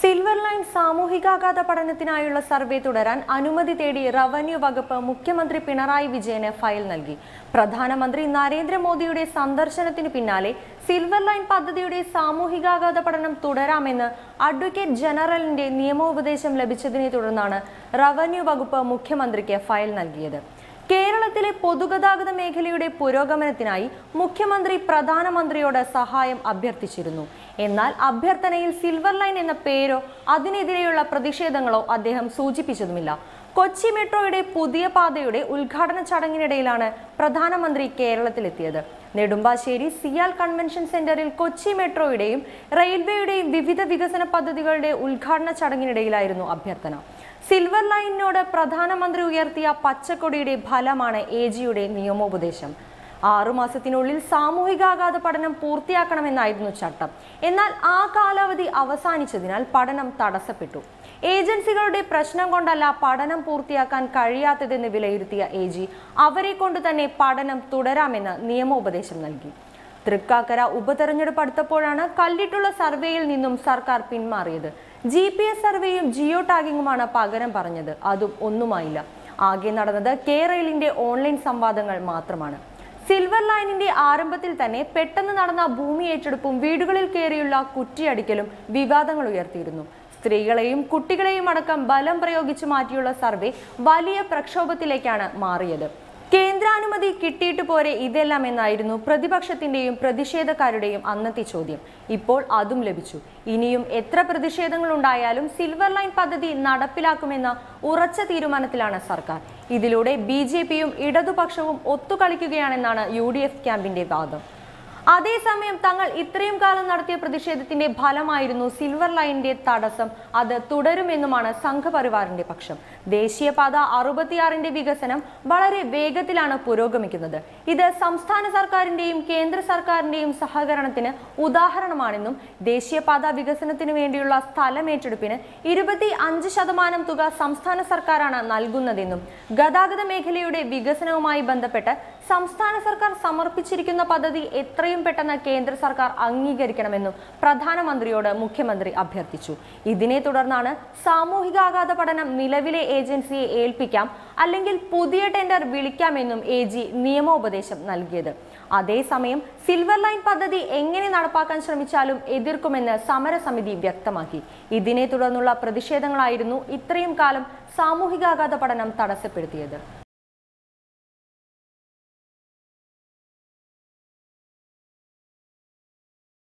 silver Line സാമൂഹികാഘാത പഠനത്തിനായുള്ള survey തുടരാൻ അനുമതി തേടി റവന്യൂ വകുപ്പ് മുഖ്യമന്ത്രി പിണറായി വിജയന് ഫയൽ നൽകി പ്രധാനമന്ത്രി നരേന്ദ്രമോദിയുടെ സന്ദർശനത്തിന് പിന്നാലെ സിൽവർ ലൈൻ പദ്ധതിയുടെ സാമൂഹികാഘാത പഠനം തുടരാമെന്ന് അഡ്വക്കേറ്റ് ജനറലിന്റെ നിയമോപദേശം ലഭിച്ചതിനെ തുടർന്നാണ് റവന്യൂ വകുപ്പ് മുഖ്യമന്ത്രിക്ക് ഫയൽ നൽകിയത് കേരളത്തിലെ പൊതുഗതാഗത മേഖലയുടെ പുരോഗമനത്തിനായി മുഖ്യമന്ത്രി പ്രധാനമന്ത്രിയോട് സഹായം അഭ്യർത്ഥിച്ചിരുന്നു എന്നാൽ അഭ്യർത്ഥനയിൽ സിൽവർ ലൈൻ എന്ന പേരോ അതിനെതിരെയുള്ള പ്രതിഷേധങ്ങളോ അദ്ദേഹം സൂചിപ്പിച്ചതുമില്ല കൊച്ചി മെട്രോയുടെ പുതിയ പാതയുടെ ഉദ്ഘാടന ചടങ്ങിനിടയിലാണ് പ്രധാനമന്ത്രി കേരളത്തിലെത്തിയത് നെടുമ്പാശ്ശേരി സിയാൽ കൺവെൻഷൻ സെന്ററിൽ കൊച്ചി മെട്രോയുടെയും റെയിൽവേയുടെയും വിവിധ വികസന പദ്ധതികളുടെ ഉദ്ഘാടന ചടങ്ങിനിടയിലായിരുന്നു അഭ്യർത്ഥന സിൽവർ ലൈനിനോട് പ്രധാനമന്ത്രി ഉയർത്തിയ പച്ചക്കൊടിയുടെ ഫലമാണ് എ ജിയുടെ നിയമോപദേശം ആറുമാസത്തിനുള്ളിൽ സാമൂഹികാഘാത പഠനം പൂർത്തിയാക്കണമെന്നായിരുന്നു ചട്ടം എന്നാൽ ആ കാലാവധി അവസാനിച്ചതിനാൽ പഠനം തടസ്സപ്പെട്ടു ഏജൻസികളുടെ പ്രശ്നം കൊണ്ടല്ല പഠനം പൂർത്തിയാക്കാൻ കഴിയാത്തതെന്ന് വിലയിരുത്തിയ എ ജി അവരെ കൊണ്ട് തന്നെ പഠനം തുടരാമെന്ന് നിയമോപദേശം നൽകി തൃക്കാക്കര ഉപതെരഞ്ഞെടുപ്പ് അടുത്തപ്പോഴാണ് കല്ലിട്ടുള്ള സർവേയിൽ നിന്നും സർക്കാർ പിന്മാറിയത് ജി പി എസ് സർവേയും ജിയോ ടാഗിങ്ങുമാണ് പകരം പറഞ്ഞത് അതും ഒന്നുമായില്ല ആകെ നടന്നത് കെ റെയിലിന്റെ ഓൺലൈൻ സംവാദങ്ങൾ മാത്രമാണ് സിൽവർ ലൈനിന്റെ ആരംഭത്തിൽ തന്നെ പെട്ടെന്ന് നടന്ന ഭൂമി ഏറ്റെടുപ്പും വീടുകളിൽ കയറിയുള്ള കുറ്റിയടിക്കലും വിവാദങ്ങൾ ഉയർത്തിയിരുന്നു സ്ത്രീകളെയും കുട്ടികളെയും അടക്കം ബലം പ്രയോഗിച്ചു മാറ്റിയുള്ള സർവേ വലിയ പ്രക്ഷോഭത്തിലേക്കാണ് മാറിയത് കേന്ദ്രാനുമതി കിട്ടിയിട്ട് പോരെ ഇതെല്ലാം എന്നായിരുന്നു പ്രതിപക്ഷത്തിന്റെയും പ്രതിഷേധക്കാരുടെയും അന്നത്തെ ചോദ്യം ഇപ്പോൾ അതും ലഭിച്ചു ഇനിയും എത്ര പ്രതിഷേധങ്ങൾ ഉണ്ടായാലും സിൽവർ ലൈൻ പദ്ധതി നടപ്പിലാക്കുമെന്ന ഉറച്ച തീരുമാനത്തിലാണ് സർക്കാർ ഇതിലൂടെ ബി ജെ പിയും ഇടതുപക്ഷവും ഒത്തുകളിക്കുകയാണെന്നാണ് യു ഡി എഫ് ക്യാമ്പിന്റെ വാദം അതേസമയം തങ്ങൾ ഇത്രയും കാലം നടത്തിയ പ്രതിഷേധത്തിന്റെ ഫലമായിരുന്നു സിൽവർ ലൈനിന്റെ തടസ്സം അത് തുടരുമെന്നുമാണ് സംഘപരിവാറിന്റെ പക്ഷം ദേശീയപാത അറുപത്തിയാറിന്റെ വികസനം വളരെ വേഗത്തിലാണ് പുരോഗമിക്കുന്നത് ഇത് സംസ്ഥാന സർക്കാരിന്റെയും കേന്ദ്ര സർക്കാരിന്റെയും സഹകരണത്തിന് ഉദാഹരണമാണെന്നും ദേശീയപാത വികസനത്തിന് വേണ്ടിയുള്ള സ്ഥലമേറ്റെടുപ്പിന് ഇരുപത്തി അഞ്ച് ശതമാനം തുക സംസ്ഥാന സർക്കാരാണ് നൽകുന്നതെന്നും ഗതാഗത മേഖലയുടെ വികസനവുമായി ബന്ധപ്പെട്ട് സംസ്ഥാന സർക്കാർ സമർപ്പിച്ചിരിക്കുന്ന പദ്ധതി എത്രയും പെട്ടെന്ന് കേന്ദ്ര സർക്കാർ അംഗീകരിക്കണമെന്നും പ്രധാനമന്ത്രിയോട് മുഖ്യമന്ത്രി അഭ്യർത്ഥിച്ചു ഇതിനെ തുടർന്നാണ് സാമൂഹികാഘാത പഠനം നിലവിലെ ഏജൻസിയെ ഏൽപ്പിക്കാം അല്ലെങ്കിൽ പുതിയ ടെൻഡർ വിളിക്കാമെന്നും എ ജി നിയമോപദേശം നൽകിയത് അതേസമയം സിൽവർ ലൈൻ പദ്ധതി എങ്ങനെ നടപ്പാക്കാൻ ശ്രമിച്ചാലും എതിർക്കുമെന്ന് സമരസമിതി വ്യക്തമാക്കി ഇതിനെ തുടർന്നുള്ള പ്രതിഷേധങ്ങളായിരുന്നു ഇത്രയും കാലം സാമൂഹികാഘാത പഠനം തടസ്സപ്പെടുത്തിയത്